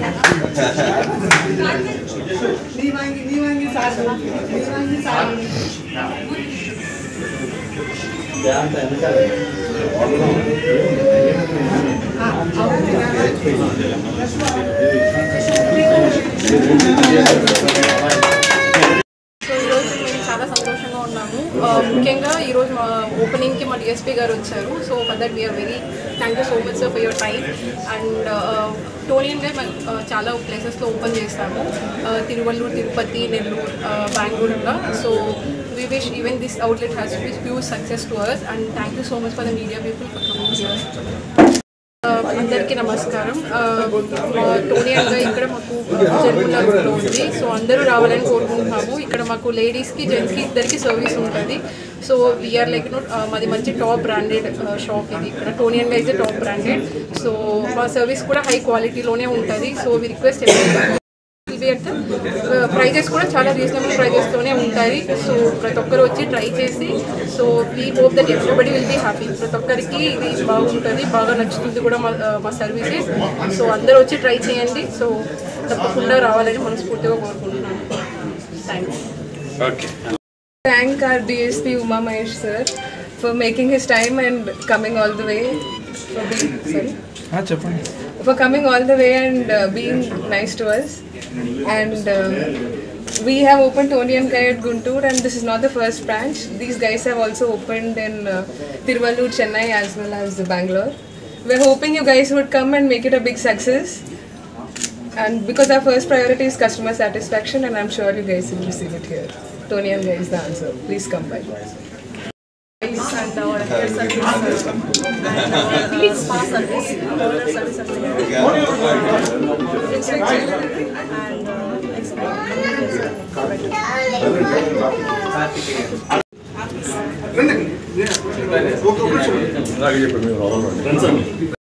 So ఈరోజు మేము చాలా సంతోషంగా ఉన్నాము ఆ, ముఖ్యంగా ఈరోజు మా ఓపెనింగ్కి మా డిఎస్పీ గారు వచ్చారు so for that we are very thank you so much sir for your time and టోనియన్ గా మేము ఆ, చాలా ప్లేసెస్లో ఓపెన్ చేస్తాము ఆ, తిరువల్లూరు తిరుపతి నెల్లూరు బెంగళూరులో so we wish even this outlet has be huge success to ours and thank you so much for the media people for coming here అందరికీ నమస్కారం టోనియన్గా ఇక్కడ మాకు జరుగుతున్నలో ఉంది సో అందరూ రావాలని కోరుకుంటున్నాము ఇక్కడ మాకు లేడీస్కి జెంట్స్కి ఇద్దరికి సర్వీస్ ఉంటుంది సో వీఆర్ లైక్ నో మాది మంచి టాప్ బ్రాండెడ్ షాప్ ఇది ఇక్కడ టోనియన్గా అయితే టాప్ బ్రాండెడ్ సో మా సర్వీస్ కూడా హై క్వాలిటీలోనే ఉంటుంది సో వి రిక్వెస్ట్ ప్రైజెస్ కూడా చాలా రీజనబుల్ ప్రైజెస్తోనే ఉంటాయి సో ప్రతి ఒక్కరు వచ్చి ట్రై చేసి so we hope that everybody will be happy ప్రతి ఒక్కరికి ఇది బాగుంటుంది బాగా నచ్చుతుంది కూడా మా మా సర్వీసెస్ సో అందరూ వచ్చి ట్రై చేయండి సో తప్పకుండా రావాలని మనస్ఫూర్తిగా కోరుకుంటున్నాను thanks thank our DSP Uma Mahesh sir for making his time and coming all the way for being sorry for coming all the way and uh, being nice to us and uh, we have opened Tony and Kai at Guntur and this is not the first branch these guys have also opened in uh, Tiruvallur Chennai as well as Bangalore we're hoping you guys would come and make it a big success and because our first priority is customer satisfaction and I'm sure you guys will receive it here Tony and Guy is the answer please come by and our hair service and our spa service, roller service as well. And uh, expect రండి. Okay, ఒక నిమిషం.